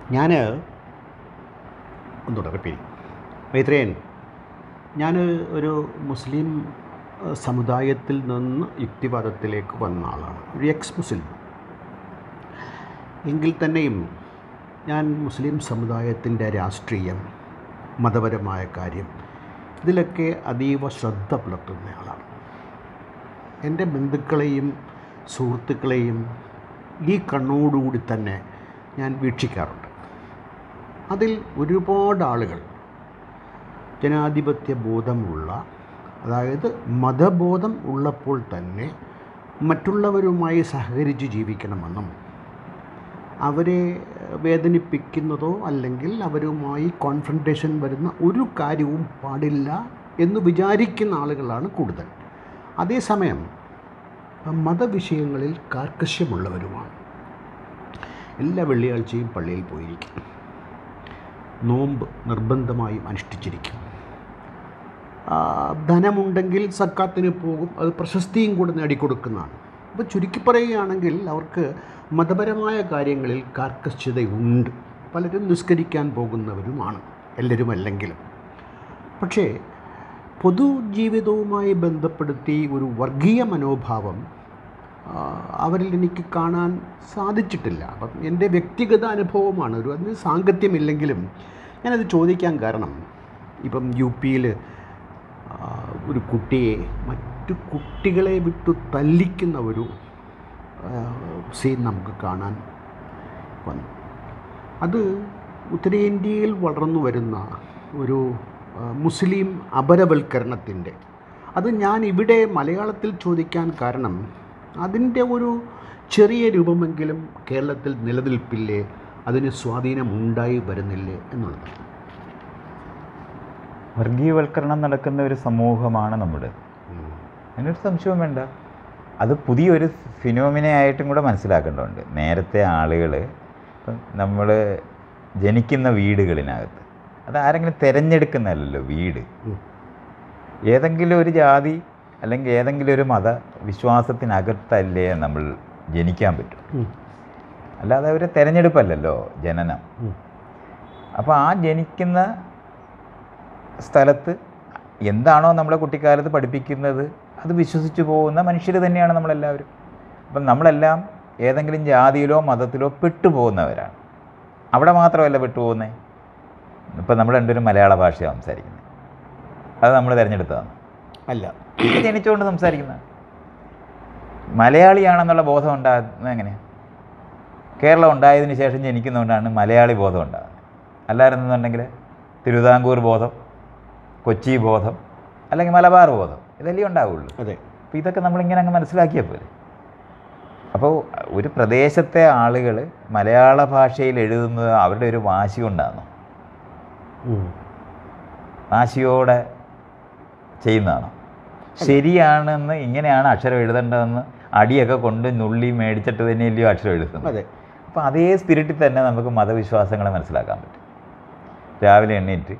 ഞാൻ ഒന്നുകൂടെ റിപ്പീറ്റ് മൈത്രേയൻ ഞാൻ ഒരു മുസ്ലിം ഏഹ്, സമുദായത്തിൽ നിന്ന് യുക്തിവാദത്തിലേക്ക് വന്ന ആളാണ് ഒരു എക്സ് മുസ്ലിം എങ്കിൽ തന്നെയും ഞാൻ മുസ്ലിം സമുദായത്തിൻ്റെ രാഷ്ട്രീയം മതപരമായ കാര്യം ഇതിലൊക്കെ അതീവ ശ്രദ്ധ പുലർത്തുന്നയാളാണ് എൻ്റെ ബന്ധുക്കളെയും സുഹൃത്തുക്കളെയും ഈ കണ്ണോടുകൂടി തന്നെ ഞാൻ വീക്ഷിക്കാറുണ്ട് അതിൽ ഒരുപാട് ആളുകൾ ജനാധിപത്യ ബോധമുള്ള അതായത് മതബോധം ഉള്ളപ്പോൾ തന്നെ മറ്റുള്ളവരുമായി സഹകരിച്ച് ജീവിക്കണമെന്നും അവരെ വേദനിപ്പിക്കുന്നതോ അല്ലെങ്കിൽ അവരുമായി കോൺഫ്രണ്ടേഷൻ വരുന്ന ഒരു കാര്യവും പാടില്ല എന്ന് വിചാരിക്കുന്ന ആളുകളാണ് കൂടുതൽ അതേസമയം മതവിഷയങ്ങളിൽ കാർക്കശ്യമുള്ളവരുമാണ് എല്ലാ വെള്ളിയാഴ്ചയും പള്ളിയിൽ പോയിരിക്കും നോമ്പ് നിർബന്ധമായും അനുഷ്ഠിച്ചിരിക്കും ആ, ധനമുണ്ടെങ്കിൽ സക്കാത്തിന് പോകും അത് പ്രശസ്തിയും കൂടെ നേടിക്കൊടുക്കുന്നതാണ് അപ്പോൾ ചുരുക്കി പറയുകയാണെങ്കിൽ അവർക്ക് മതപരമായ കാര്യങ്ങളിൽ കാർക്കശ്യതയുണ്ട് പലരും നിസ്കരിക്കാൻ പോകുന്നവരുമാണ് എല്ലാവരും അല്ലെങ്കിലും പക്ഷേ പൊതുജീവിതവുമായി ബന്ധപ്പെടുത്തി ഒരു വർഗീയ മനോഭാവം ആ, അവരിൽ എനിക്ക് കാണാൻ സാധിച്ചിട്ടില്ല അപ്പം എൻ്റെ വ്യക്തിഗത അനുഭവമാണ് ഒരു അതിന് സാങ്കത്യമില്ലെങ്കിലും ഞാനത് ചോദിക്കാൻ കാരണം ഇപ്പം യു പിയിൽ ഒരു കുട്ടിയെ മറ്റു കുട്ടികളെ വിട്ടു തല്ലിക്കുന്ന ഒരു സീൻ നമുക്ക് കാണാൻ വന്നു അത് ഉത്തരേന്ത്യയിൽ വളർന്നു വരുന്ന ഒരു ആ, മുസ്ലിം അപരവൽക്കരണത്തിൻ്റെ അത് ഞാൻ ഇവിടെ മലയാളത്തിൽ ചോദിക്കാൻ കാരണം അതിൻ്റെ ഒരു ചെറിയ രൂപമെങ്കിലും കേരളത്തിൽ നിലനിൽപ്പില്ലേ അതിന് സ്വാധീനമുണ്ടായി വരുന്നില്ലേ എന്നുള്ളത് വർഗീയവൽക്കരണം നടക്കുന്ന ഒരു സമൂഹമാണ് നമ്മുടെ അതിനൊരു സംശയവും വേണ്ട അത് പുതിയൊരു ഫിനോമിനയായിട്ടും കൂടെ മനസ്സിലാക്കേണ്ടതുണ്ട് നേരത്തെ ആളുകൾ ഇപ്പം നമ്മൾ ജനിക്കുന്ന വീടുകളിനകത്ത് അത് ആരെങ്കിലും തിരഞ്ഞെടുക്കുന്നതല്ലല്ലോ വീട് ഉം. ഏതെങ്കിലും ഒരു ജാതി അല്ലെങ്കിൽ ഏതെങ്കിലും ഒരു മത വിശ്വാസത്തിനകത്തല്ലേ നമ്മൾ ജനിക്കാൻ പറ്റും ഉം. അല്ലാതെ ഒരു തിരഞ്ഞെടുപ്പല്ലല്ലോ ജനനം ഉം. അപ്പോൾ ആ ജനിക്കുന്ന സ്ഥലത്ത് എന്താണോ നമ്മളെ കുട്ടിക്കാലത്ത് പഠിപ്പിക്കുന്നത് അത് വിശ്വസിച്ച് പോകുന്ന മനുഷ്യർ തന്നെയാണ് നമ്മളെല്ലാവരും അപ്പം നമ്മളെല്ലാം ഏതെങ്കിലും ജാതിയിലോ മതത്തിലോ പെട്ടുപോകുന്നവരാണ് അവിടെ മാത്രമല്ല പെട്ടുപോകുന്നത് ഇപ്പം നമ്മൾ രണ്ടുപേരും മലയാള ഭാഷ സംസാരിക്കുന്നത് അത് നമ്മൾ തിരഞ്ഞെടുത്തതാണ് അല്ല ഇത് ജനിച്ചുകൊണ്ട് സംസാരിക്കുന്നത് മലയാളിയാണെന്നുള്ള ബോധം ഉണ്ടാകുന്നത് എങ്ങനെയാണ് കേരളം ഉണ്ടായതിന് ശേഷം ജനിക്കുന്നതുകൊണ്ടാണ് മലയാളി ബോധം ഉണ്ടാകുന്നത് അല്ലായിരുന്നുണ്ടെങ്കിൽ തിരുവിതാംകൂർ ബോധം കൊച്ചി ബോധം അല്ലെങ്കിൽ മലബാർ ബോധം ഇതല്ലേ ഉണ്ടാവുള്ളൂ അതെ അപ്പോൾ ഇതൊക്കെ നമ്മളിങ്ങനെ അങ്ങ് മനസ്സിലാക്കിയാൽ പോലെ അപ്പോൾ ഒരു പ്രദേശത്തെ ആളുകൾ മലയാള ഭാഷയിൽ എഴുതുന്നത് അവരുടെ ഒരു വാശി കൊണ്ടാണോ ഉം. വാശിയോടെ ചെയ്യുന്നതാണോ ശരിയാണെന്ന് ഇങ്ങനെയാണ് അക്ഷരം എഴുതേണ്ടതെന്ന് അടിയൊക്കെ കൊണ്ട് നുള്ളി മേടിച്ചിട്ട് തന്നെയല്ലയോ അക്ഷരം എഴുതുന്നത് അതെ അപ്പോൾ അതേ സ്പിരിറ്റിൽ തന്നെ നമുക്ക് മതവിശ്വാസങ്ങളെ മനസ്സിലാക്കാൻ പറ്റും രാവിലെ എണ്ണീറ്റ്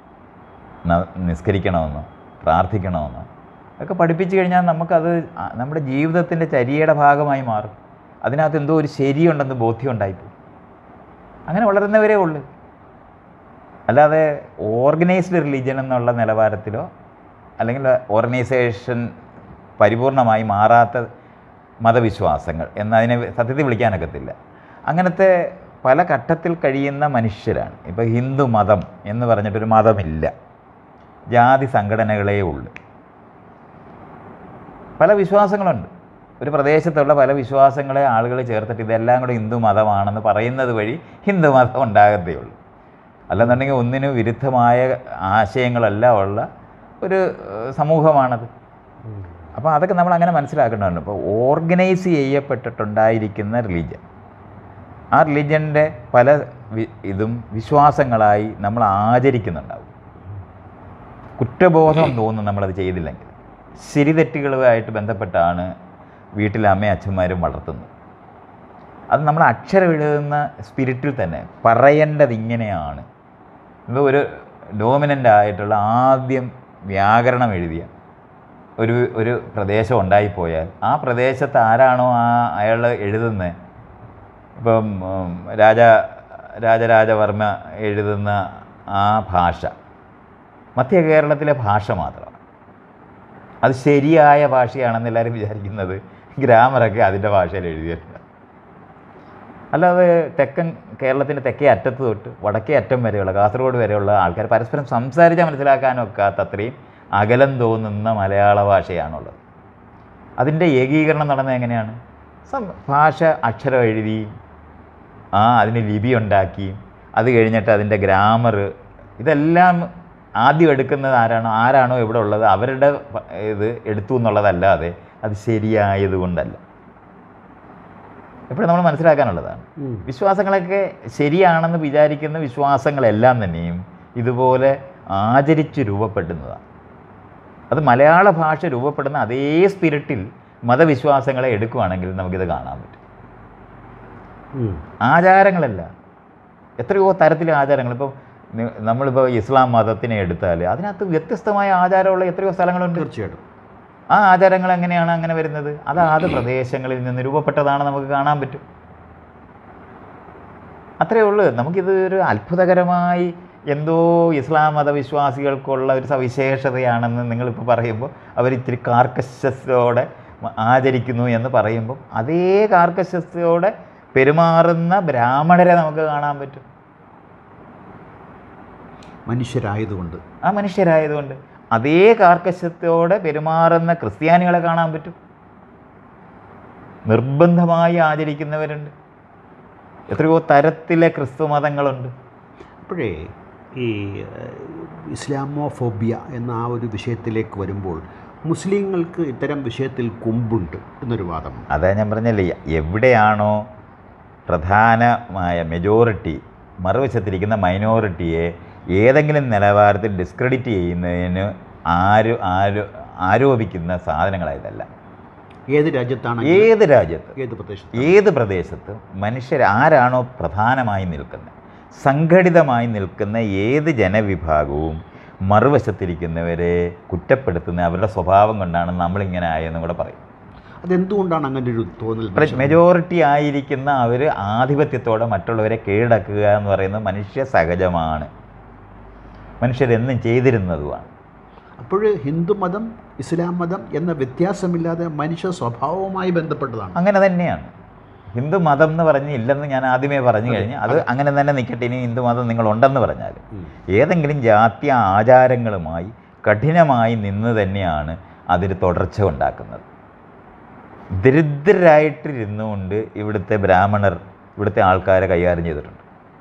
ന- നിസ്കരിക്കണമെന്നോ പ്രാർത്ഥിക്കണമെന്നോ ഒക്കെ പഠിപ്പിച്ചു കഴിഞ്ഞാൽ നമുക്കത് ആ- നമ്മുടെ ജീവിതത്തിൻ്റെ ചര്യയുടെ ഭാഗമായി മാറും അതിനകത്ത് എന്തോ ഒരു ശരിയുണ്ടെന്ന് ബോധ്യം ഉണ്ടായിപ്പോയി അങ്ങനെ വളരുന്നവരേ ഉള്ളൂ അല്ലാതെ ഓർഗനൈസ്ഡ് റിലീജിയൻ എന്നുള്ള നിലവാരത്തിലോ അല്ലെങ്കിൽ ഓർഗനൈസേഷൻ പരിപൂർണമായി മാറാത്ത മതവിശ്വാസങ്ങൾ എന്നതിനെ സത്യത്തിൽ വിളിക്കാനൊക്കത്തില്ല അങ്ങനത്തെ പല ഘട്ടത്തിൽ കഴിയുന്ന മനുഷ്യരാണ് ഇപ്പോൾ ഹിന്ദു മതം എന്ന് പറഞ്ഞിട്ടൊരു മതമില്ല ജാതി സംഘടനകളേ ഉള്ളൂ പല വിശ്വാസങ്ങളുണ്ട് ഒരു പ്രദേശത്തുള്ള പല വിശ്വാസങ്ങളെ ആളുകൾ ചേർത്തിട്ട് ഇതെല്ലാം കൂടെ ഹിന്ദു മതമാണെന്ന് പറയുന്നത് വഴി ഹിന്ദു മതം ഉണ്ടാകത്തേ ഉള്ളൂ അല്ലെന്നുണ്ടെങ്കിൽ ഒന്നിനു വിരുദ്ധമായ ആശയങ്ങളെല്ലാം ഉള്ള ഒരു ഏഹ്, സമൂഹമാണത് അപ്പോൾ അതൊക്കെ നമ്മൾ അങ്ങനെ മനസ്സിലാക്കേണ്ടതുണ്ട് ഇപ്പോൾ ഓർഗനൈസ് ചെയ്യപ്പെട്ടിട്ടുണ്ടായിരിക്കുന്ന റിലീജിയൻ ആ റിലീജിയൻ്റെ പല വി- ഇതും വിശ്വാസങ്ങളായി നമ്മൾ ആചരിക്കുന്നുണ്ടാവും കുറ്റബോധം തോന്നും നമ്മളത് ചെയ്തില്ലെങ്കിൽ ശരിതെറ്റുകളുമായിട്ട് ബന്ധപ്പെട്ടാണ് വീട്ടിലെ അമ്മയും അച്ഛന്മാരും വളർത്തുന്നത് അത് നമ്മൾ അക്ഷരം എഴുതുന്ന സ്പിരിറ്റിൽ തന്നെ പറയേണ്ടത് ഇങ്ങനെയാണ് ഇപ്പോൾ ഒരു ഡോമിനൻ്റ് ആയിട്ടുള്ള ആദ്യം വ്യാകരണം എഴുതിയ ഒരു ഒരു പ്രദേശം ഉണ്ടായിപ്പോയാൽ ആ പ്രദേശത്ത് ആരാണോ ആ അയാൾ എഴുതുന്നത് ഇപ്പം ഉം, രാജ രാജരാജവർമ്മ എഴുതുന്ന ആ ഭാഷ മധ്യ കേരളത്തിലെ ഭാഷ മാത്രമാണ് അത് ശരിയായ ഭാഷയാണെന്ന് എല്ലാവരും വിചാരിക്കുന്നത് ഗ്രാമറൊക്കെ അതിൻ്റെ ഭാഷയിൽ എഴുതിയിട്ടുണ്ട് അല്ലാതെ തെക്കൻ കേരളത്തിൻ്റെ തെക്കേ അറ്റത്ത് തൊട്ട് വടക്കേ അറ്റം വരെയുള്ള കാസർഗോഡ് വരെയുള്ള ആൾക്കാർ പരസ്പരം സംസാരിച്ചാൽ മനസ്സിലാക്കാനൊക്കാത്ത അത്രയും അകലം തോന്നുന്ന മലയാള ഭാഷയാണുള്ളത് അതിൻ്റെ ഏകീകരണം നടന്നത് എങ്ങനെയാണ് സം- ഭാഷ അക്ഷരം എഴുതി ആ അതിന് ലിപി ഉണ്ടാക്കി അത് കഴിഞ്ഞിട്ട് അതിൻ്റെ ഗ്രാമർ ഇതെല്ലാം ആദ്യം എടുക്കുന്നത് ആരാണോ ആരാണോ ഇവിടെ ഉള്ളത് അവരുടെ പ- ഇത് എടുത്തു എന്നുള്ളതല്ലാതെ അത് ശരിയായതുകൊണ്ടല്ല എപ്പോഴും നമ്മൾ മനസ്സിലാക്കാനുള്ളതാണ് ഉം. വിശ്വാസങ്ങളൊക്കെ ശരിയാണെന്ന് വിചാരിക്കുന്ന വിശ്വാസങ്ങളെല്ലാം തന്നെയും ഇതുപോലെ ആചരിച്ച് രൂപപ്പെടുന്നതാണ് അത് മലയാള ഭാഷ രൂപപ്പെടുന്ന അതേ സ്പിരിറ്റിൽ മതവിശ്വാസങ്ങളെ എടുക്കുകയാണെങ്കിൽ നമുക്കിത് കാണാൻ പറ്റും ഉം. ആചാരങ്ങളല്ല എത്രയോ തരത്തിലെ ആചാരങ്ങൾ ഇപ്പോൾ നി- നമ്മളിപ്പോൾ ഇസ്ലാം മതത്തിനെ എടുത്താൽ അതിനകത്ത് വ്യത്യസ്തമായ ആചാരമുള്ള എത്രയോ സ്ഥലങ്ങളുണ്ട് തീർച്ചയായിട്ടും ആ ആചാരങ്ങൾ എങ്ങനെയാണ് അങ്ങനെ വരുന്നത് അതാത് പ്രദേശങ്ങളിൽ നിന്ന് രൂപപ്പെട്ടതാണ് നമുക്ക് കാണാൻ പറ്റും അത്രയേ ഉള്ളൂ നമുക്കിത് ഒരു അത്ഭുതകരമായി എന്തോ ഇസ്ലാം മതവിശ്വാസികൾക്കുള്ള ഒരു സവിശേഷതയാണെന്ന് നിങ്ങളിപ്പോൾ പറയുമ്പോൾ അവർ ഇത്തിരി കാർക്കശത്തോടെ ആചരിക്കുന്നു എന്ന് പറയുമ്പോൾ അതേ കാർക്കശത്തോടെ പെരുമാറുന്ന ബ്രാഹ്മണരെ നമുക്ക് കാണാൻ പറ്റും മനുഷ്യരായതുകൊണ്ട് ആ മനുഷ്യരായതുകൊണ്ട് അതേ കാർക്കശത്തോടെ പെരുമാറുന്ന ക്രിസ്ത്യാനികളെ കാണാൻ പറ്റും നിർബന്ധമായി ആചരിക്കുന്നവരുണ്ട് എത്രയോ തരത്തിലെ ക്രിസ്തു മതങ്ങളുണ്ട് അപ്പോഴേ ഈ ഏഹ്, ഇസ്ലാമോഫോബിയ എന്ന ആ ഒരു വിഷയത്തിലേക്ക് വരുമ്പോൾ മുസ്ലിങ്ങൾക്ക് ഇത്തരം വിഷയത്തിൽ കുമ്പുണ്ട് എന്നൊരു വാദം അതാ ഞാൻ പറഞ്ഞല്ലേ എവിടെയാണോ പ്രധാനമായ മെജോറിറ്റി മറുവശത്തിരിക്കുന്ന മൈനോറിറ്റിയെ ഏതെങ്കിലും നിലവാരത്തിൽ ഡിസ്ക്രെഡിറ്റ് ചെയ്യുന്നതിന് ആര് ആര് ആരോപിക്കുന്ന സാധനങ്ങളായതല്ല ഏത് രാജ്യത്താണ് ഏത് രാജ്യത്ത് ഏത് പ്രദേശത്ത് ഏത് പ്രദേശത്ത് മനുഷ്യർ ആരാണോ പ്രധാനമായി നിൽക്കുന്നത് സംഘടിതമായി നിൽക്കുന്ന ഏത് ജനവിഭാഗവും മറുവശത്തിരിക്കുന്നവരെ കുറ്റപ്പെടുത്തുന്ന അവരുടെ സ്വഭാവം കൊണ്ടാണ് നമ്മളിങ്ങനെ ആയെന്നും കൂടെ പറയും അതെന്തുകൊണ്ടാണ് അങ്ങനെ ഒരു തോന്നൽ പക്ഷേ മെജോറിറ്റി ആയിരിക്കുന്ന അവർ ആധിപത്യത്തോടെ മറ്റുള്ളവരെ കീഴടക്കുക എന്ന് പറയുന്നത് മനുഷ്യ സഹജമാണ് മനുഷ്യരെന്നും ചെയ്തിരുന്നതുമാണ് അപ്പോൾ ഹിന്ദുമതം ഇസ്ലാം മതം എന്ന വ്യത്യാസമില്ലാതെ മനുഷ്യ സ്വഭാവവുമായി ബന്ധപ്പെട്ടതാണ് അങ്ങനെ തന്നെയാണ് ഹിന്ദു മതം എന്ന് പറഞ്ഞ് ഇല്ലെന്ന് ഞാൻ ആദ്യമേ പറഞ്ഞു കഴിഞ്ഞ് അത് അങ്ങനെ തന്നെ നിൽക്കട്ടെ ഇനി ഹിന്ദു മതം നിങ്ങൾ ഉണ്ടെന്ന് പറഞ്ഞാൽ ഉം. ഏതെങ്കിലും ജാത്യ ആചാരങ്ങളുമായി കഠിനമായി നിന്ന് തന്നെയാണ് അതിന് തുടർച്ച ഉണ്ടാക്കുന്നത് ദരിദ്രരായിട്ടിരുന്നുകൊണ്ട് ഇവിടുത്തെ ബ്രാഹ്മണർ ഇവിടുത്തെ ആൾക്കാരെ കൈകാര്യം ചെയ്തിട്ടുണ്ട്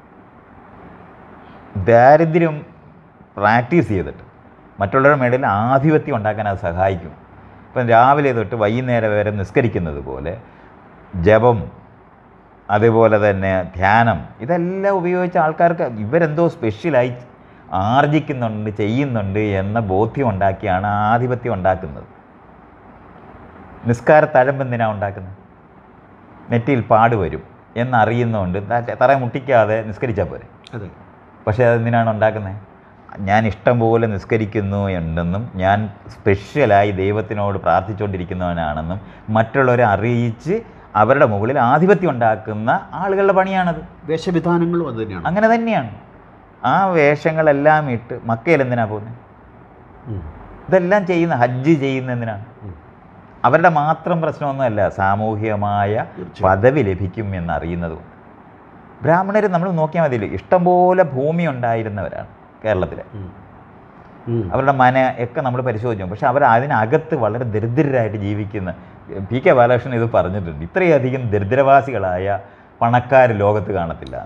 ദാരിദ്ര്യം പ്രാക്ടീസ് ചെയ്തിട്ട് മറ്റുള്ളവരുടെ മേളിൽ ആധിപത്യം ഉണ്ടാക്കാൻ അത് സഹായിക്കും ഇപ്പം രാവിലെ തൊട്ട് വൈകുന്നേരം വരെ നിസ്കരിക്കുന്നത് പോലെ ജപം അതുപോലെ തന്നെ ധ്യാനം ഇതെല്ലാം ഉപയോഗിച്ച ആൾക്കാർക്ക് ഇവരെന്തോ സ്പെഷ്യലായി ആർജിക്കുന്നുണ്ട് ചെയ്യുന്നുണ്ട് എന്ന ബോധ്യം ഉണ്ടാക്കിയാണ് ആധിപത്യം ഉണ്ടാക്കുന്നത് നിസ്കാര തഴമ്പെന്തിനാണ് ഉണ്ടാക്കുന്നത് നെറ്റിയിൽ പാട് വരും എന്നറിയുന്നതുകൊണ്ട് ദാ- തറ മുട്ടിക്കാതെ നിസ്കരിച്ചാൽ പോരെ അതെ പക്ഷേ അതെന്തിനാണ് ഉണ്ടാക്കുന്നത് ഞാൻ ഇഷ്ടം പോലെ നിസ്കരിക്കുന്നു എന്നെന്നും ഞാൻ സ്പെഷ്യലായി ദൈവത്തിനോട് പ്രാർത്ഥിച്ചുകൊണ്ടിരിക്കുന്നവനാണെന്നും മറ്റുള്ളവരെ അറിയിച്ച് അവരുടെ മുകളിൽ ആധിപത്യം ഉണ്ടാക്കുന്ന ആളുകളുടെ പണിയാണത് വേഷവിധാനങ്ങളും അത് തന്നെയാണ് അങ്ങനെ തന്നെയാണ് ആ വേഷങ്ങളെല്ലാം ഇട്ട് മക്കയിൽ എന്തിനാ പോകുന്നത് ഉം. ഇതെല്ലാം ചെയ്യുന്ന ഹജ്ജ് ചെയ്യുന്ന എന്തിനാണ് ഉം. അവരുടെ മാത്രം പ്രശ്നമൊന്നുമല്ല സാമൂഹികമായ തീർച്ചയായും. പദവി ലഭിക്കും എന്നറിയുന്നത് കൊണ്ട് ബ്രാഹ്മണർ നമ്മൾ നോക്കിയാൽ മതിയില്ല ഇഷ്ടംപോലെ ഭൂമി ഉണ്ടായിരുന്നവരാണ് കേരളത്തിൽ ഉം. ഉം. അവരുടെ മന ഒക്കെ നമ്മൾ പരിശോധിച്ചു പക്ഷെ അവർ അതിനകത്ത് വളരെ ദരിദ്രരായിട്ട് ജീവിക്കുന്ന പി കെ ബാലകൃഷ്ണൻ ഇത് പറഞ്ഞിട്ടുണ്ട് ഇത്രയധികം ദരിദ്രവാസികളായ പണക്കാർ ലോകത്ത് കാണത്തില്ല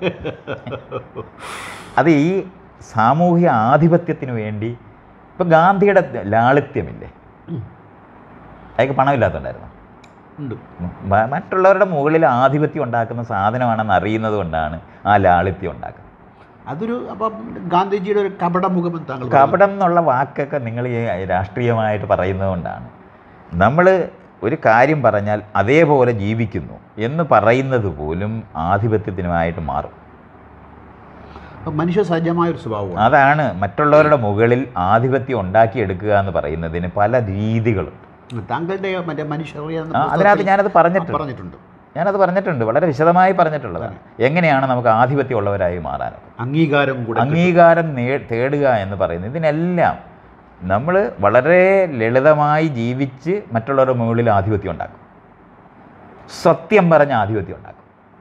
അത് ഈ സാമൂഹിക ആധിപത്യത്തിന് വേണ്ടി ഇപ്പം ഗാന്ധിയുടെ ലാളിത്യമില്ലേ ഉം. അയാൾക്ക് പണമില്ലാത്തതുണ്ടായിരുന്നു ഉണ്ട് മ- മറ്റുള്ളവരുടെ മുകളിൽ ആധിപത്യം ഉണ്ടാക്കുന്ന സാധനമാണെന്ന് അറിയുന്നത് കൊണ്ടാണ് ആ ലാളിത്യം ഉണ്ടാക്കുന്നത് അതൊരു അപ്പം ഗാന്ധിജിയുടെ ഒരു കപട മുഖം താങ്കൾ പറഞ്ഞു. കപടം എന്നുള്ള വാക്കൊക്കെ നിങ്ങൾ ഈ രാഷ്ട്രീയമായിട്ട് പറയുന്നത് കൊണ്ടാണ് നമ്മൾ ഒരു കാര്യം പറഞ്ഞാൽ അതേപോലെ ജീവിക്കുന്നു എന്ന് പറയുന്നത് പോലും ആധിപത്യത്തിനുമായിട്ട് മാറും അപ്പം മനുഷ്യ സഹജമായ ഒരു സ്വഭാവമാണ് അതാണ് മറ്റുള്ളവരുടെ മുകളിൽ ആധിപത്യം ഉണ്ടാക്കിയെടുക്കുക എന്ന് പറയുന്നതിന് പല രീതികളുണ്ട് താങ്കളുടെ മറ്റേ മനുഷ്യറിയ എന്ന ആ, അതിനകത്ത് പുസ്തകത്തിൽ ഞാനത് പറഞ്ഞിട്ടുണ്ട് പറഞ്ഞിട്ടുണ്ട് ഞാനത് പറഞ്ഞിട്ടുണ്ട് വളരെ വിശദമായി പറഞ്ഞിട്ടുള്ളതാണ് എങ്ങനെയാണ് നമുക്ക് ആധിപത്യമുള്ളവരായി മാറാനൊക്കെ അംഗീകാരം കൂടെ അംഗീകാരം നേ തേടുക എന്ന് പറയുന്നത് ഇതിനെല്ലാം നമ്മൾ വളരെ ലളിതമായി ജീവിച്ച് മറ്റുള്ളവരുടെ മുകളിൽ ആധിപത്യം ഉണ്ടാക്കും സത്യം പറഞ്ഞ ആധിപത്യം ഉണ്ടാക്കും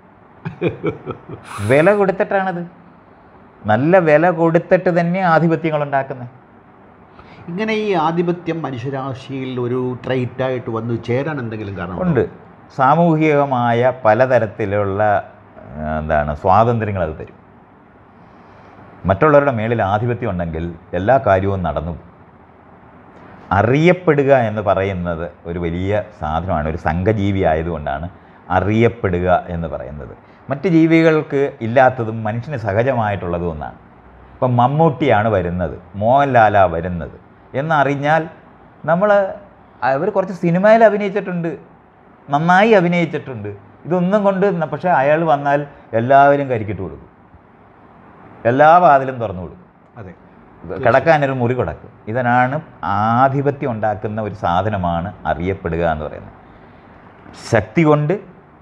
വില കൊടുത്തിട്ടാണത് നല്ല വില കൊടുത്തിട്ട് തന്നെ ആധിപത്യങ്ങൾ ഉണ്ടാക്കുന്നത് ഇങ്ങനെ ഈ ആധിപത്യം മനുഷ്യരാശിയിൽ ഒരു ട്രൈറ്റായിട്ട് വന്നു ചേരാൻ എന്തെങ്കിലും കാരണം ഉണ്ട് സാമൂഹികമായ പലതരത്തിലുള്ള ആ, എന്താണ് സ്വാതന്ത്ര്യങ്ങൾ അത് തരും മറ്റുള്ളവരുടെ മേളിൽ ആധിപത്യം ഉണ്ടെങ്കിൽ എല്ലാ കാര്യവും നടന്നു പോകും. അറിയപ്പെടുക എന്ന് പറയുന്നത് ഒരു വലിയ സാധനമാണ് ഒരു സംഘജീവി ആയതുകൊണ്ടാണ് അറിയപ്പെടുക എന്ന് പറയുന്നത് മറ്റ് ജീവികൾക്ക് ഇല്ലാത്തതും മനുഷ്യന് സഹജമായിട്ടുള്ളതും ഒന്നാണ് ഇപ്പം മമ്മൂട്ടിയാണ് വരുന്നത് മോഹൻലാലാ വരുന്നത് എന്നറിഞ്ഞാൽ നമ്മൾ അവർ കുറച്ച് സിനിമയിൽ അഭിനയിച്ചിട്ടുണ്ട് നന്നായി അഭിനയിച്ചിട്ടുണ്ട് ഇതൊന്നും കൊണ്ട് ന- പക്ഷേ അയാൾ വന്നാൽ എല്ലാവരും കരിക്കിട്ട് കൊടുക്കും എല്ലാ വാതിലും തുറന്നു കൊടുക്കും അതെ കിടക്കാനൊരു മുറി കിടക്കും ഇതിനാണ് ആധിപത്യം ഉണ്ടാക്കുന്ന ഒരു സാധനമാണ് അറിയപ്പെടുക എന്ന് പറയുന്നത് ശക്തി കൊണ്ട്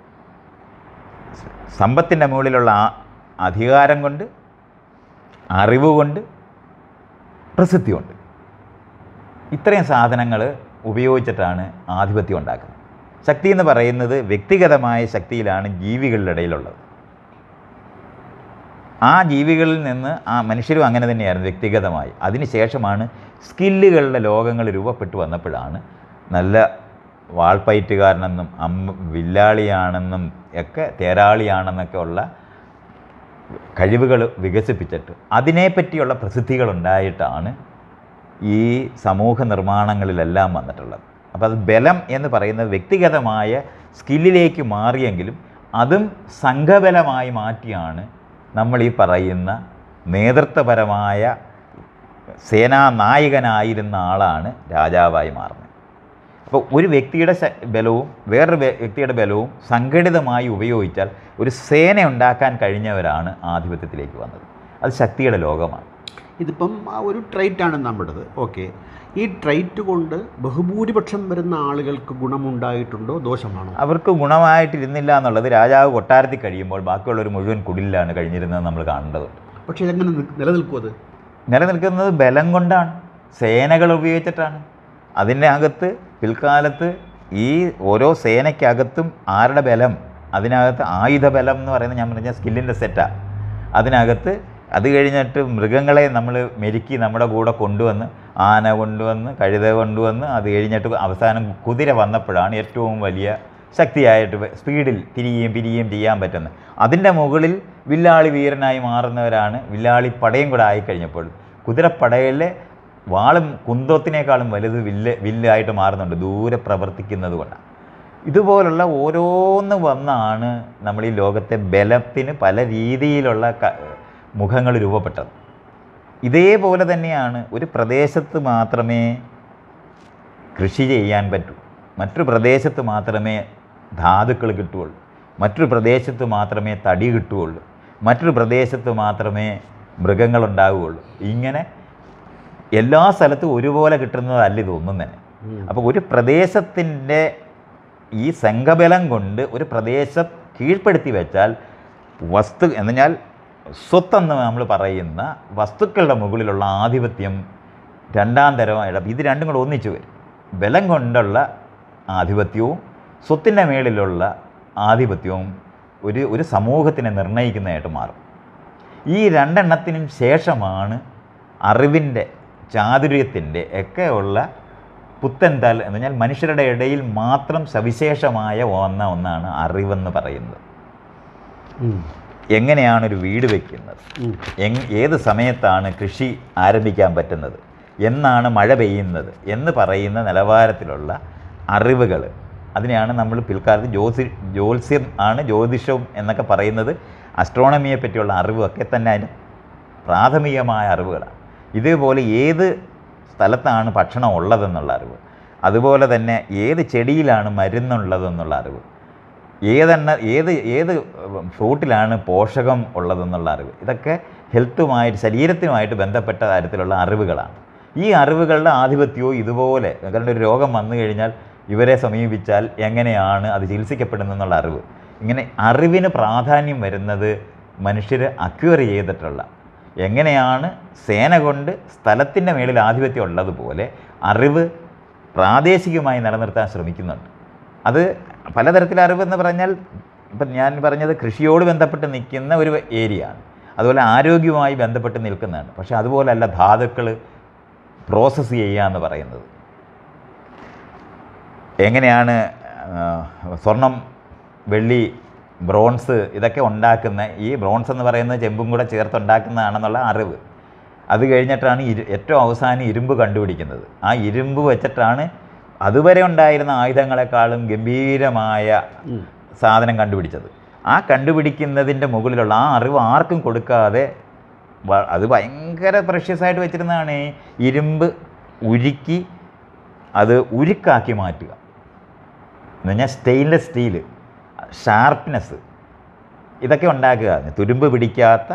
സമ്പത്തിൻ്റെ മുകളിലുള്ള ആ അധികാരം കൊണ്ട് അറിവ് കൊണ്ട് പ്രസിദ്ധി കൊണ്ട് ഇത്രയും സാധനങ്ങൾ ഉപയോഗിച്ചിട്ടാണ് ആധിപത്യം ഉണ്ടാക്കുന്നത് ശക്തി എന്ന് പറയുന്നത് വ്യക്തിഗതമായ ശക്തിയിലാണ് ജീവികളുടെ ഇടയിലുള്ളത് ആ ജീവികളിൽ നിന്ന് ആ മനുഷ്യരും അങ്ങനെ തന്നെയായിരുന്നു വ്യക്തിഗതമായി അതിനുശേഷമാണ് സ്കില്ലുകളുടെ ലോകങ്ങൾ രൂപപ്പെട്ടു വന്നപ്പോഴാണ് നല്ല വാൾപ്പയറ്റുകാരനെന്നും അമ്മ വില്ലാളിയാണെന്നും ഒക്കെ തേരാളിയാണെന്നൊക്കെ ഉള്ള കഴിവുകൾ വികസിപ്പിച്ചിട്ട് അതിനെപ്പറ്റിയുള്ള പ്രസിദ്ധികളുണ്ടായിട്ടാണ് ഈ സമൂഹ നിർമ്മാണങ്ങളിലെല്ലാം വന്നിട്ടുള്ളത് അപ്പോൾ അത് ബലം എന്ന് പറയുന്നത് വ്യക്തിഗതമായ സ്കില്ലിലേക്ക് മാറിയെങ്കിലും അതും സംഘബലമായി മാറ്റിയാണ് നമ്മൾ ഈ പറയുന്ന നേതൃത്വപരമായ സേനാനായകനായിരുന്ന ആളാണ് രാജാവായി മാറുന്നത് അപ്പോൾ ഒരു വ്യക്തിയുടെ ശ- ബലവും വേറൊരു വ്യ- വ്യക്തിയുടെ ബലവും സംഘടിതമായി ഉപയോഗിച്ചാൽ ഒരു സേന ഉണ്ടാക്കാൻ കഴിഞ്ഞവരാണ് ആധിപത്യത്തിലേക്ക് വന്നത് അത് ശക്തിയുടെ ലോകമാണ് ഇതിപ്പം ആ ഒരു ട്രൈറ്റാണ് നമ്മുടേത് ഓക്കെ ഈ ട്രൈറ്റ് കൊണ്ട് ബഹുഭൂരിപക്ഷം വരുന്ന ആളുകൾക്ക് ഗുണമുണ്ടായിട്ടുണ്ടോ ദോഷമാണോ അവർക്ക് ഗുണമായിട്ടിരുന്നില്ല എന്നുള്ളത് രാജാവ് കൊട്ടാരത്തിൽ കഴിയുമ്പോൾ ബാക്കിയുള്ളവർ മുഴുവൻ കുടിലാണ് കഴിഞ്ഞിരുന്നത് നമ്മൾ കാണേണ്ടതുണ്ട് പക്ഷേ ഇതെങ്ങനെ നി- നിലനിൽക്കും അത് നിലനിൽക്കുന്നത് ബലം കൊണ്ടാണ് സേനകൾ ഉപയോഗിച്ചിട്ടാണ് അതിൻ്റെ അകത്ത് പിൽക്കാലത്ത് ഈ ഓരോ സേനയ്ക്കകത്തും ആരുടെ ബലം അതിനകത്ത് ആയുധബലം എന്ന് പറയുന്നത് ഞാൻ പറഞ്ഞ സ്കില്ലിൻ്റെ സെറ്റാണ് അതിനകത്ത് അത് കഴിഞ്ഞിട്ട് മൃഗങ്ങളെ നമ്മൾ മെരുക്കി നമ്മുടെ കൂടെ കൊണ്ടുവന്ന് ആന കൊണ്ടുവന്ന് കഴുത കൊണ്ടുവന്ന് അത് കഴിഞ്ഞിട്ട് അവസാനം കുതിര വന്നപ്പോഴാണ് ഏറ്റവും വലിയ ശക്തിയായിട്ട് വ- സ്പീഡിൽ തിരിയുകയും പിരിയുകയും ചെയ്യാൻ പറ്റുന്നത് അതിൻ്റെ മുകളിൽ വില്ലാളി വീരനായി മാറുന്നവരാണ് വില്ലാളി പടയും കൂടെ ആയിക്കഴിഞ്ഞപ്പോൾ കുതിരപ്പടയിലെ വാളും കുന്തത്തിനേക്കാളും വലുത് വില്ല് വില്ലായിട്ട് മാറുന്നുണ്ട് ദൂരെ പ്രവർത്തിക്കുന്നത് കൊണ്ടാണ് ഇതുപോലുള്ള ഓരോന്ന് വന്നാണ് നമ്മൾ ഈ ലോകത്തെ ബലത്തിന് പല രീതിയിലുള്ള ക- മുഖങ്ങൾ രൂപപ്പെട്ടത് ഇതേപോലെ തന്നെയാണ് ഒരു പ്രദേശത്ത് മാത്രമേ കൃഷി ചെയ്യാൻ പറ്റൂ മറ്റൊരു പ്രദേശത്ത് മാത്രമേ ധാതുക്കൾ കിട്ടുകയുള്ളൂ മറ്റൊരു പ്രദേശത്ത് മാത്രമേ തടി കിട്ടുകയുള്ളൂ മറ്റൊരു പ്രദേശത്ത് മാത്രമേ മൃഗങ്ങളുണ്ടാവുകയുള്ളൂ ഇങ്ങനെ എല്ലാ സ്ഥലത്തും ഒരുപോലെ കിട്ടുന്നതല്ല ഇതൊന്നും തന്നെ അപ്പോൾ ഒരു പ്രദേശത്തിൻ്റെ ഈ സംഘബലം കൊണ്ട് ഒരു പ്രദേശം കീഴ്പ്പെടുത്തി വെച്ചാൽ വസ്തു എന്ന് പറഞ്ഞാൽ സ്വത്തെന്ന് നമ്മൾ പറയുന്ന വസ്തുക്കളുടെ മുകളിലുള്ള ആധിപത്യം രണ്ടാം തരമായിട്ട് ഇത് രണ്ടും കൂടെ ഒന്നിച്ചു വരും ബലം കൊണ്ടുള്ള ആധിപത്യവും സ്വത്തിൻ്റെ മേളിലുള്ള ആധിപത്യവും ഒരു ഒരു സമൂഹത്തിനെ നിർണ്ണയിക്കുന്നതായിട്ട് മാറും ഈ രണ്ടെണ്ണത്തിനും ശേഷമാണ് അറിവിൻ്റെ ചാതുര്യത്തിൻ്റെ ഒക്കെ ഉള്ള പുത്തൻ തൽ എന്ന് പറഞ്ഞാൽ മനുഷ്യരുടെ ഇടയിൽ മാത്രം സവിശേഷമായ ഒന്ന ഒന്നാണ് അറിവെന്ന് പറയുന്നത് ഉം. എങ്ങനെയാണ് ഒരു വീട് വയ്ക്കുന്നത് ഉം. എങ് ഏത് സമയത്താണ് കൃഷി ആരംഭിക്കാൻ പറ്റുന്നത് എന്നാണ് മഴ പെയ്യുന്നത് എന്ന് പറയുന്ന നിലവാരത്തിലുള്ള അറിവുകൾ അതിനെയാണ് നമ്മൾ പിൽക്കാലത്ത് ജ്യോതി ജ്യോത്സ്യം ആണ് ജ്യോതിഷം എന്നൊക്കെ പറയുന്നത് അസ്ട്രോണമിയെ പറ്റിയുള്ള അറിവൊക്കെ തന്നെ അതിൻ്റെ പ്രാഥമികമായ അറിവുകളാണ് ഇതേപോലെ ഏത് സ്ഥലത്താണ് ഭക്ഷണം ഉള്ളതെന്നുള്ള അറിവ് അതുപോലെ തന്നെ ഏത് ചെടിയിലാണ് മരുന്നുള്ളതെന്നുള്ള അറിവ് ഏതെണ്ണ ഏത് ഏത് ഫ്രൂട്ടിലാണ് പോഷകം ഉള്ളതെന്നുള്ള അറിവ് ഇതൊക്കെ ഹെൽത്തുമായിട്ട് ശരീരത്തിനുമായിട്ട് ബന്ധപ്പെട്ട തരത്തിലുള്ള അറിവുകളാണ് ഈ അറിവുകളുടെ ആധിപത്യവും ഇതുപോലെ കാരണം ഒരു രോഗം വന്നു കഴിഞ്ഞാൽ ഇവരെ സമീപിച്ചാൽ എങ്ങനെയാണ് അത് ചികിത്സിക്കപ്പെടുന്നതെന്നുള്ള അറിവ് ഇങ്ങനെ അറിവിന് പ്രാധാന്യം വരുന്നത് മനുഷ്യർ അക്വയർ ചെയ്തിട്ടുള്ള എങ്ങനെയാണ് സേന കൊണ്ട് സ്ഥലത്തിൻ്റെ മേളിൽ ആധിപത്യം ഉള്ളതുപോലെ അറിവ് പ്രാദേശികമായി നിലനിർത്താൻ ശ്രമിക്കുന്നുണ്ട് അത് പലതരത്തിലെ അറിവെന്ന് പറഞ്ഞാൽ ഇപ്പം ഞാൻ പറഞ്ഞത് കൃഷിയോട് ബന്ധപ്പെട്ട് നിൽക്കുന്ന ഒരു ഏരിയ ആണ് അതുപോലെ ആരോഗ്യവുമായി ബന്ധപ്പെട്ട് നിൽക്കുന്നതാണ് പക്ഷേ അതുപോലല്ല ധാതുക്കൾ പ്രോസസ്സ് ചെയ്യുക എന്ന് പറയുന്നത് എങ്ങനെയാണ് ആ, സ്വർണം വെള്ളി ബ്രോൺസ് ഇതൊക്കെ ഉണ്ടാക്കുന്ന ഈ ബ്രോൺസ് എന്ന് പറയുന്നത് ചെമ്പും കൂടെ ചേർത്ത് ഉണ്ടാക്കുന്നതാണെന്നുള്ള അറിവ് അത് കഴിഞ്ഞിട്ടാണ് ഇരു ഏറ്റവും അവസാനം ഇരുമ്പ് കണ്ടുപിടിക്കുന്നത് ആ ഇരുമ്പ് വെച്ചിട്ടാണ് അതുവരെ ഉണ്ടായിരുന്ന ആയുധങ്ങളെക്കാളും ഗംഭീരമായ ഉം. സാധനം കണ്ടുപിടിച്ചത് ആ കണ്ടുപിടിക്കുന്നതിൻ്റെ മുകളിലുള്ള ആ അറിവ് ആർക്കും കൊടുക്കാതെ വ- അത് ഭയങ്കര പ്രഷ്യസ് ആയിട്ട് വെച്ചിരുന്നതാണ് ഈ ഇരുമ്പ് ഉരുക്കി അത് ഉരുക്കാക്കി മാറ്റുക എന്ന് പറഞ്ഞാൽ സ്റ്റെയിൻലെസ് സ്റ്റീല് ഷാർപ്നെസ് ഇതൊക്കെ ഉണ്ടാക്കുക തുരുമ്പ് പിടിക്കാത്ത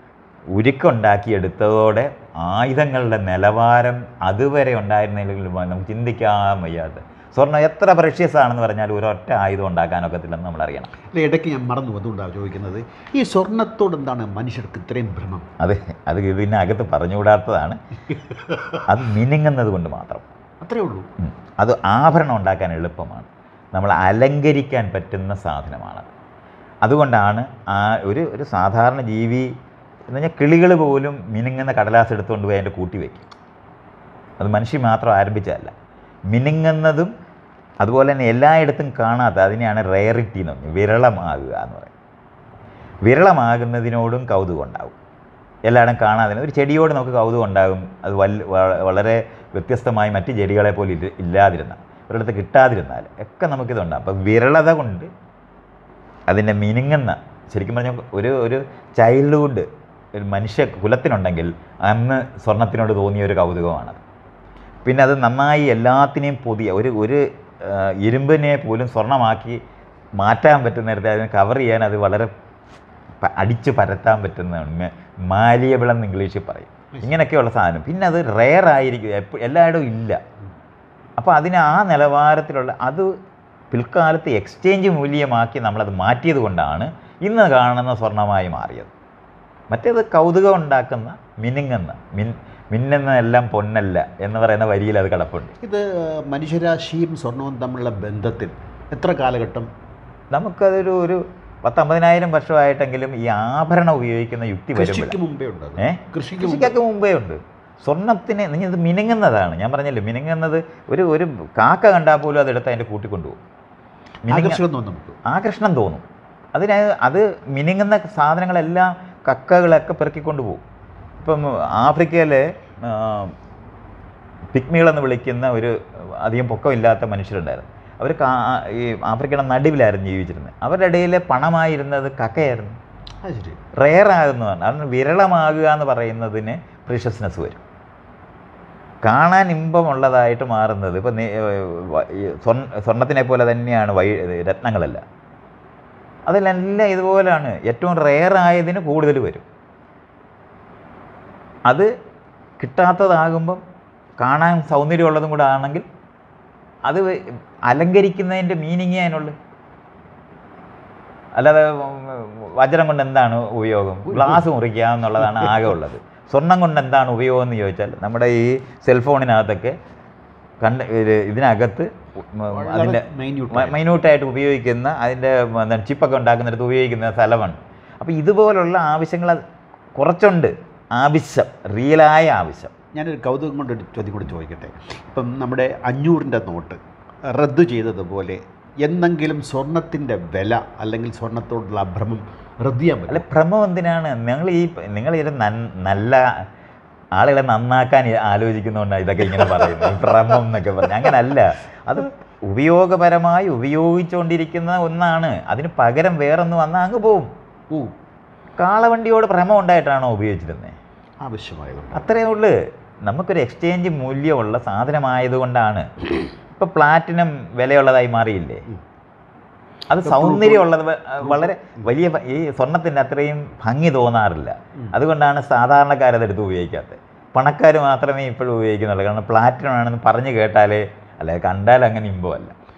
ഉരുക്കുണ്ടാക്കിയെടുത്തതോടെ ആയുധങ്ങളുടെ നിലവാരം അതുവരെ ഉണ്ടായിരുന്നില്ലെങ്കിൽ നമുക്ക് ചിന്തിക്കാൻ വയ്യാത്ത സ്വർണ്ണം എത്ര പ്രഷ്യസ് ആണെന്ന് പറഞ്ഞാൽ ഒരൊറ്റ ആയുധം ഉണ്ടാക്കാനൊക്കത്തില്ലെന്ന് നമ്മൾ അറിയണം അല്ല ഇടയ്ക്ക് ഞാൻ മറന്നു അതുകൊണ്ടാണ് ചോദിക്കുന്നത് ഈ സ്വർണത്തോട് എന്താണ് മനുഷ്യർക്ക് ഇത്രയും ഭ്രമം അത് അത് ഇതിനകത്ത് പറഞ്ഞുകൂടാത്തതാണ് അത് മിനുങ്ങുന്നത് കൊണ്ട് മാത്രം അത്രേ ഉള്ളൂ ഉം. അത് ആഭരണം ഉണ്ടാക്കാൻ എളുപ്പമാണ് നമ്മൾ അലങ്കരിക്കാൻ പറ്റുന്ന സാധനമാണത് അതുകൊണ്ടാണ് ആ ഒരു ഒരു സാധാരണ ജീവി എന്ന് പറഞ്ഞാൽ കിളികൾ പോലും മിനുങ്ങുന്ന കടലാസ് എടുത്തുകൊണ്ട് പോയി അതിൻ്റെ കൂട്ടി വയ്ക്കും അത് മനുഷ്യൻ മാത്രം ആരംഭിച്ചതല്ല മിനുങ്ങുന്നതും അതുപോലെ തന്നെ എല്ലായിടത്തും കാണാത്ത അതിനെയാണ് റെയറിറ്റി എന്ന് പറഞ്ഞത് വിരളമാകുക എന്ന് പറയും വിരളമാകുന്നതിനോടും കൗതുകം ഉണ്ടാവും എല്ലായിടും കാണാതെ ഒരു ചെടിയോട് നമുക്ക് കൗതുകം ഉണ്ടാകും അത് വല്ല വ- വളരെ വ്യത്യസ്തമായി മറ്റ് ചെടികളെ പോലെ ഇല്ല ഇല്ലാതിരുന്നാൽ ഒരിടത്ത് കിട്ടാതിരുന്നാൽ ഒക്കെ നമുക്കിതുണ്ടാകും അപ്പോൾ വിരളത കൊണ്ട് അതിൻ്റെ മിനുങ്ങുന്ന ശരിക്കും പറഞ്ഞാൽ ഒരു ഒരു ചൈൽഡ്ഹുഡ് ഒരു മനുഷ്യ കുലത്തിനുണ്ടെങ്കിൽ അന്ന് സ്വർണത്തിനോട് തോന്നിയ ഒരു കൗതുകമാണത് പിന്നെ അത് നന്നായി എല്ലാത്തിനെയും പൊതിയ ഒരു ഒരു ആ, ഇരുമ്പിനെ പോലും സ്വർണ്ണമാക്കി മാറ്റാൻ പറ്റുന്നിടത്ത് അതിനെ കവർ ചെയ്യാൻ അത് വളരെ പ- അടിച്ച് പരത്താൻ പറ്റുന്നതാണ് മാലിയബിൾ എന്ന് ഇംഗ്ലീഷിൽ പറയും ഇങ്ങനെയൊക്കെയുള്ള സാധനം പിന്നെ അത് റെയർ ആയിരിക്കും എപ്പ- എല്ലായിടവും ഇല്ല അപ്പോൾ അതിന് ആ നിലവാരത്തിലുള്ള അത് പിൽക്കാലത്ത് എക്സ്ചേഞ്ച് മൂല്യമാക്കി നമ്മളത് മാറ്റിയത് കൊണ്ടാണ് ഇന്ന് കാണുന്ന സ്വർണ്ണമായി മാറിയത് മറ്റേത് കൗതുകം ഉണ്ടാക്കുന്ന മിനുങ്ങുന്ന മിൻ മിന്നുന്നതെല്ലാം പൊന്നല്ല എന്ന് പറയുന്ന വരിയിൽ അത് കിടപ്പുണ്ട് ഇത് മനുഷ്യരാശിയും സ്വർണവും തമ്മിലുള്ള ബന്ധത്തിൽ എത്ര കാലഘട്ടം നമുക്കതൊരു ഒരു പത്തമ്പതിനായിരം വർഷമായിട്ടെങ്കിലും ഈ ആഭരണം ഉപയോഗിക്കുന്ന യുക്തി കൃഷിക്ക് വരുമ്പോൾ മുമ്പേ ഉണ്ട് അത്. ഏ കൃഷിക്ക് മുമ്പ് കൃഷിക്കൊക്കെ മുമ്പേ ഉണ്ട് സ്വർണത്തിന് നിങ്ങൾ ഇത് മിനുങ്ങുന്നതാണ് ഞാൻ പറഞ്ഞല്ലോ മിനുങ്ങുന്നത് ഒരു ഒരു കാക്ക കണ്ടാൽ പോലും അതെടുത്ത് അതിൻ്റെ കൂട്ടിക്കൊണ്ടുപോകും മിനുങ്ങ ആകർഷകം തോന്നും നമുക്ക് ആകർഷണം തോന്നും അതിന് അത് മിനുങ്ങുന്ന സാധനങ്ങളെല്ലാം കക്കകളൊക്കെ പെറുക്കിക്കൊണ്ട് പോകും ഇപ്പം ആഫ്രിക്കയിലെ ആ, പിഗ്മികളെന്ന് വിളിക്കുന്ന ഒരു അധികം പൊക്കമില്ലാത്ത മനുഷ്യരുണ്ടായിരുന്നു അവർ ഈ ആഫ്രിക്കയുടെ നടുവിലായിരുന്നു ജീവിച്ചിരുന്നത് അവരുടെ ഇടയിൽ പണമായിരുന്നത് കക്കയായിരുന്നു അത് ശരി റെയർ ആകുന്നതാണ് കാരണം വിരളമാകുക എന്ന് പറയുന്നതിന് പ്രീഷ്യസ്നെസ് വരും കാണാൻ ഇമ്പമുള്ളതായിട്ട് മാറുന്നത് ഇപ്പം സ്വർണത്തിനെ പോലെ തന്നെയാണ് വൈ രത്നങ്ങളല്ല അതിലെല്ലാം ഇതുപോലെയാണ് ഏറ്റവും റെയർ ആയതിന് കൂടുതൽ വരും അത് കിട്ടാത്തതാകുമ്പം കാണാൻ സൗന്ദര്യമുള്ളതും കൂടെ ആണെങ്കിൽ അത് അലങ്കരിക്കുന്നതിൻ്റെ മീനിങ് അതിനുള്ളു അല്ലാതെ വജ്രം കൊണ്ട് എന്താണ് ഉപയോഗം ഗ്ലാസ് മുറിക്കുക എന്നുള്ളതാണ് ആകെ ഉള്ളത് സ്വർണം കൊണ്ട് എന്താണ് ഉപയോഗം എന്ന് ചോദിച്ചാൽ നമ്മുടെ ഈ സെൽഫോണിനകത്തൊക്കെ കണ്ട് ഇത് ഇതിനകത്ത് അതിൻ്റെ മൈന്യൂട്ട് മൈന്യൂട്ടായിട്ട് ഉപയോഗിക്കുന്ന അതിൻ്റെ എന്താണ് ചിപ്പൊക്കെ ഉണ്ടാക്കുന്നിടത്ത് ഉപയോഗിക്കുന്ന സ്ഥലമാണ് അപ്പോൾ ഇതുപോലുള്ള ആവശ്യങ്ങൾ അത് കുറച്ചുണ്ട് ആവശ്യം റിയലായ ആവശ്യം ഞാനൊരു കൗതുകം കൊണ്ട് ഒരു ചോദ്യം കൂടി ചോദിക്കട്ടെ ഇപ്പം നമ്മുടെ അഞ്ഞൂറിൻ്റെ നോട്ട് റദ്ദു ചെയ്തതുപോലെ എന്തെങ്കിലും സ്വർണത്തിൻ്റെ വില അല്ലെങ്കിൽ സ്വർണത്തോടുള്ള ഭ്രമം റദ്ദ് ചെയ്യാൻ അല്ല പറ്റും ഭ്രമം എന്തിനാണ് നിങ്ങൾ ഈ നിങ്ങൾ ഇത് നൻ- നല്ല ആളുകളെ നന്നാക്കാൻ ഈ ആലോചിക്കുന്നതുകൊണ്ടാണ് ഇതൊക്കെ ഇങ്ങനെ പറയുന്നത് ഭ്രമം എന്നൊക്കെ പറഞ്ഞു അങ്ങനല്ല അത് ഉപയോഗപരമായി ഉപയോഗിച്ചുകൊണ്ടിരിക്കുന്ന ഒന്നാണ് അതിന് പകരം വേറൊന്ന് വന്നാൽ അങ്ങ് പോവും ഓ കാളവണ്ടിയോട് ഭ്രമം ഉണ്ടായിട്ടാണോ ഉപയോഗിച്ചിരുന്നത് ആവശ്യമായതുകൊണ്ട് അത്രയേ ഉള്ളൂ നമുക്കൊരു എക്സ്ചേഞ്ച് മൂല്യമുള്ള സാധനമായതുകൊണ്ടാണ് ഇപ്പോൾ പ്ലാറ്റിനം വിലയുള്ളതായി മാറിയില്ലേ ഉം. അത് സൗന്ദര്യമുള്ളത് വ- വളരെ വലിയ ഭ- ഈ സ്വർണത്തിൻ്റെ അത്രയും ഭംഗി തോന്നാറില്ല ഉം. അതുകൊണ്ടാണ് സാധാരണക്കാരതെടുത്ത് ഉപയോഗിക്കാത്തത് പണക്കാർ മാത്രമേ ഇപ്പോഴും ഉപയോഗിക്കുന്നുള്ളൂ കാരണം പ്ലാറ്റിനം ആണെന്ന് പറഞ്ഞു കേട്ടാലേ അല്ലെ കണ്ടാൽ അങ്ങനെ ഇമ്പമല്ല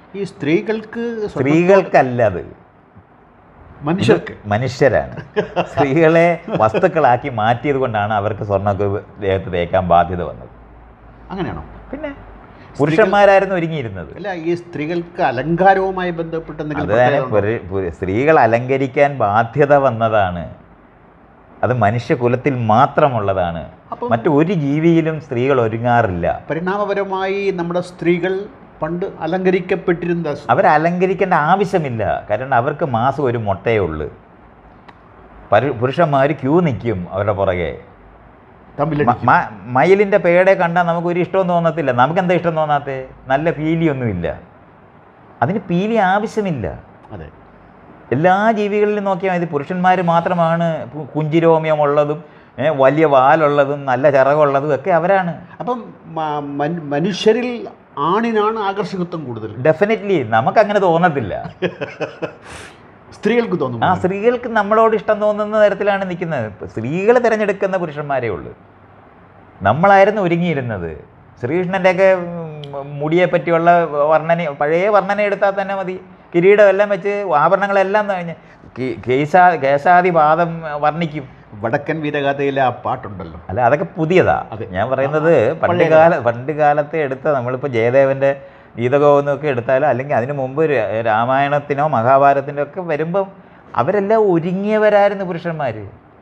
ഈ സ്ത്രീകൾക്ക് സ്വർണ്ണ- സ്ത്രീകൾക്കല്ല അത് മനുഷ്യർക്ക് മനുഷ്യരാണ് സ്ത്രീകളെ വസ്തുക്കളാക്കി മാറ്റിയത് കൊണ്ടാണ് അവർക്ക് സ്വർണ്ണമൊക്കെ ദേഹത്ത് തേക്കാൻ ബാധ്യത വന്നത് അങ്ങനെയാണോ പിന്നെ പുരുഷന്മാരായിരുന്നു ഒരുങ്ങിയിരുന്നത് അല്ല ഈ സ്ത്രീകൾക്ക് അലങ്കാരവുമായി ബന്ധപ്പെട്ട് എന്തെങ്കിലും അത് തന്നെ പ്രത്യേകത ഉണ്ടോ? പുരു- പുരു- സ്ത്രീകൾ അലങ്കരിക്കാൻ ബാധ്യത വന്നതാണ് അത് മനുഷ്യകുലത്തിൽ മാത്രമുള്ളതാണ് അപ്പം- മറ്റു ഒരു ജീവിയിലും സ്ത്രീകൾ ഒരുങ്ങാറില്ല പരിണാമപരമായി നമ്മുടെ സ്ത്രീകൾ പണ്ട് അലങ്കരിക്കപ്പെട്ടിരുന്ന സ്- അവർ അലങ്കരിക്കേണ്ട ആവശ്യമില്ല കാരണം അവർക്ക് മാസം ഒരു മുട്ടയേ ഉള്ളൂ പരു പുരുഷന്മാർ ക്യൂ നിൽക്കും അവരുടെ പുറകെ തമ്മിലടിക്കും. മ- മ- മയിലിൻ്റെ പേടെ കണ്ടാൽ നമുക്ക് ഒരു ഇഷ്ടവും തോന്നത്തില്ല നമുക്ക് എന്താ ഇഷ്ടം തോന്നാത്തേ നല്ല പീലിയൊന്നുമില്ല അതിന് പീലി ആവശ്യമില്ല അതെ എല്ലാ ജീവികളിലും നോക്കിയാൽ മതി പുരുഷന്മാർ മാത്രമാണ് പു- കുഞ്ചിരോമ്യമുള്ളതും ഏ, വലിയ വാലുള്ളതും നല്ല ചിറകുള്ളതും ഒക്കെ അവരാണ് അപ്പം മ- മൻ- മനുഷ്യരിൽ ആണിനാണ് ആകർഷകത്വം കൂടുതൽ ഡെഫിനറ്റ്ലി നമുക്കങ്ങനെ തോന്നത്തില്ല സ്ത്രീകൾക്ക് തോന്നും ആ സ്ത്രീകൾക്ക് നമ്മളോട് ഇഷ്ടം തോന്നുന്ന തരത്തിലാണ് നിൽക്കുന്നത് സ്ത്രീകൾ തിരഞ്ഞെടുക്കുന്ന പുരുഷന്മാരേ ഉള്ളൂ നമ്മളായിരുന്നു ഒരുങ്ങിയിരുന്നത് ശ്രീകൃഷ്ണൻ്റെയൊക്കെ ഉം, മുടിയെ പറ്റിയുള്ള വർണ്ണന പഴയ വർണ്ണന എടുത്താൽ തന്നെ മതി കിരീടം എല്ലാം വെച്ച് ആഭരണങ്ങളെല്ലാം കഴിഞ്ഞ് കേ- കേശാ കേശാദി പാദം വർണ്ണിക്കും വടക്കൻ വീരഗാഥയിലെ ആ പാട്ടുണ്ടല്ലോ അല്ല അതൊക്കെ പുതിയതാ അതെ. ഞാൻ പറയുന്നത് പണ്ട് കാല പണ്ട് കാലത്തെ എടുത്ത നമ്മളിപ്പോൾ ജയദേവൻ്റെ ഗീതഗോവെന്നൊക്കെ എടുത്താലോ അല്ലെങ്കിൽ അതിന് മുമ്പ് ര- രാമായണത്തിനോ മഹാഭാരതത്തിനോ ഒക്കെ വരുമ്പം അവരെല്ലാം ഒരുങ്ങിയവരായിരുന്നു പുരുഷന്മാർ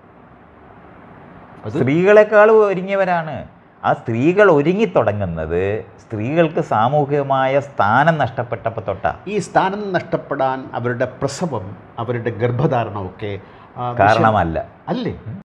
അത് സ്ത്രീകളെക്കാൾ ഒരുങ്ങിയവരാണ് ആ സ്ത്രീകൾ ഒരുങ്ങിത്തുടങ്ങുന്നത് സ്ത്രീകൾക്ക് സാമൂഹികമായ സ്ഥാനം നഷ്ടപ്പെട്ടപ്പോൾ തൊട്ടാ ഈ സ്ഥാനം നഷ്ടപ്പെടാൻ അവരുടെ പ്രസവം അവരുടെ ഗർഭധാരണമൊക്കെ ആ, വിഷയം- കാരണമല്ല അല്ലേ